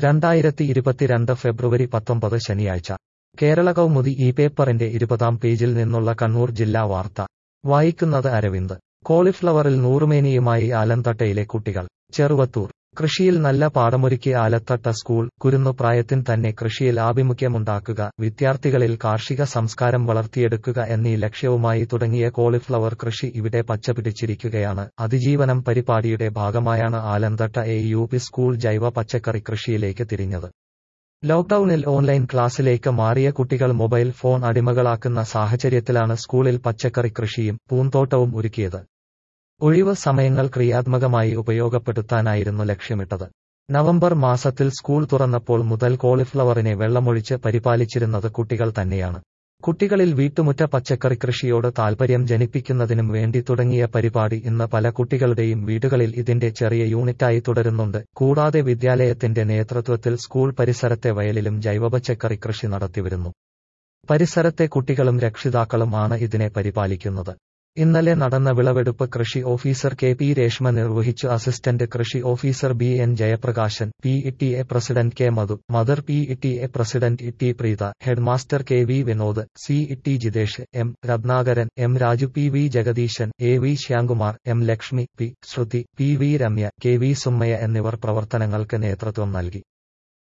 രണ്ടായിരത്തി ഇരുപത്തിരണ്ട് ഫെബ്രുവരി പത്തൊമ്പത് ശനിയാഴ്ച കേരള കൗമുദി ഈ പേപ്പറിന്റെ ഇരുപതാം പേജിൽ നിന്നുള്ള കണ്ണൂർ ജില്ലാ വാർത്ത വായിക്കുന്നത് അരവിന്ദ് കോളിഫ്ലവറിൽ നൂറുമേനിയുമായി ആലന്തട്ടയിലെ കുട്ടികൾ ചെറുവത്തൂർ കൃഷിയിൽ നല്ല പാഠമൊരുക്കി ആലത്തട്ട സ്കൂൾ കുരുന്നു പ്രായത്തിൽ തന്നെ കൃഷിയിൽ ആഭിമുഖ്യമുണ്ടാക്കുക വിദ്യാർത്ഥികളിൽ കാർഷിക സംസ്കാരം വളർത്തിയെടുക്കുക എന്നീ ലക്ഷ്യവുമായി തുടങ്ങിയ കോളിഫ്ലവർ കൃഷി ഇവിടെ പച്ചപിടിച്ചിരിക്കുകയാണ് അതിജീവനം പരിപാടിയുടെ ഭാഗമായാണ് Alanthatta A U P school ജൈവ പച്ചക്കറി കൃഷിയിലേക്ക് തിരിഞ്ഞത് ലോക്ഡൌണിൽ ഓൺലൈൻ ക്ലാസ്സിലേക്ക് മാറിയ കുട്ടികൾ മൊബൈൽ ഫോൺ അടിമകളാക്കുന്ന സാഹചര്യത്തിലാണ് സ്കൂളിൽ പച്ചക്കറി കൃഷിയും പൂന്തോട്ടവും ഒരുക്കിയത് ഒഴിവ് സമയങ്ങൾ ക്രിയാത്മകമായി ഉപയോഗപ്പെടുത്താനായിരുന്നു ലക്ഷ്യമിട്ടത് നവംബർ മാസത്തിൽ സ്കൂൾ തുറന്നപ്പോൾ മുതൽ കോളിഫ്ലവറിനെ വെള്ളമൊഴിച്ച് പരിപാലിച്ചിരുന്നത് കുട്ടികൾ തന്നെയാണ് കുട്ടികളിൽ വീട്ടുമുറ്റ പച്ചക്കറി കൃഷിയോട് താൽപര്യം ജനിപ്പിക്കുന്നതിനും വേണ്ടി തുടങ്ങിയ പരിപാടി ഇന്ന് പല കുട്ടികളുടെയും വീടുകളിൽ ഇതിന്റെ ചെറിയ യൂണിറ്റായി തുടരുന്നുണ്ട് കൂടാതെ വിദ്യാലയത്തിന്റെ നേതൃത്വത്തിൽ സ്കൂൾ പരിസരത്തെ വയലിലും ജൈവപച്ചക്കറി കൃഷി നടത്തിവരുന്നു പരിസരത്തെ കുട്ടികളും രക്ഷിതാക്കളും ആണ് ഇതിനെ പരിപാലിക്കുന്നത് ഇന്നലെ നടന്ന വിളവെടുപ്പ് കൃഷി ഓഫീസർ കെ പി രേഷ്മ നിർവഹിച്ചു അസിസ്റ്റന്റ് കൃഷി officer B N Jayaprakashan P E T A president K Madhu mother P E T A president E T Preetha headmaster K V Vinod C E T Jithesh M Rathnakaran M Raju P V Jagadeesan A V Shyamkumar M Lakshmi P Shruthi P V Ramya K V Summaya എന്നിവർ പ്രവർത്തനങ്ങൾക്ക് നേതൃത്വം നൽകി